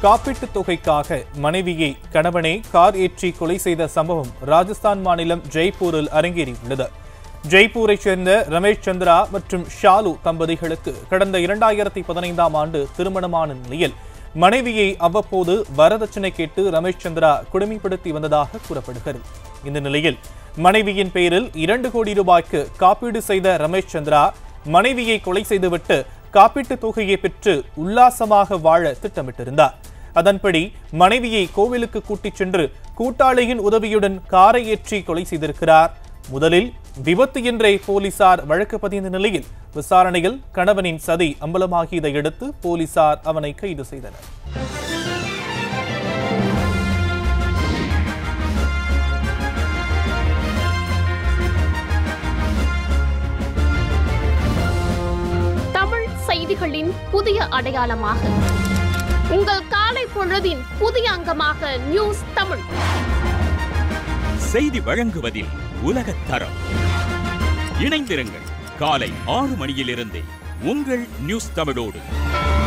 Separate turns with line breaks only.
காப்பீட்டுத் தொகைக்காக மனைவியை கணவனை கார் ஏற்றி கொலை செய்த சம்பவம் ராஜஸ்தான் மாநிலம் ஜெய்ப்பூரில் அரங்கேறியுள்ளது ஜெய்ப்பூரைச் சேர்ந்த ரமேஷ் சந்திரா மற்றும் ஷாலு தம்பதிகளுக்கு கடந்த இரண்டாயிரத்தி பதினைந்தாம் ஆண்டு திருமணமான நிலையில் மனைவியை அவ்வப்போது வரதட்சணை கேட்டு ரமேஷ் சந்திரா கொடுமைப்படுத்தி வந்ததாக கூறப்படுகிறது இந்த நிலையில் மனைவியின் பெயரில் இரண்டு கோடி ரூபாய்க்கு காப்பீடு செய்த ரமேஷ் சந்திரா மனைவியை கொலை செய்துவிட்டு காப்பீட்டுத் தொகையை பெற்று உல்லாசமாக வாழ திட்டமிட்டிருந்தார் அதன்படி மனைவியை கோவிலுக்கு கூட்டிச் சென்று கூட்டாளியின் உதவியுடன் காரை ஏற்றி கொலை செய்திருக்கிறார் முதலில் விபத்து என்றே போலீசார் வழக்கு பதிந்த நிலையில் விசாரணையில் கணவனின் சதி அம்பலமாகியதை அடுத்து போலீசார் அவனை கைது செய்தனர்
தமிழ் செய்திகளின் புதிய அடையாளமாக உங்கள் காலை பொழுதின் புதிய அங்கமாக நியூஸ் தமிழ்
செய்தி வழங்குவதில் உலகத் தரம் இணைந்திருங்கள் காலை ஆறு மணியிலிருந்தே உங்கள் நியூஸ் தமிழோடு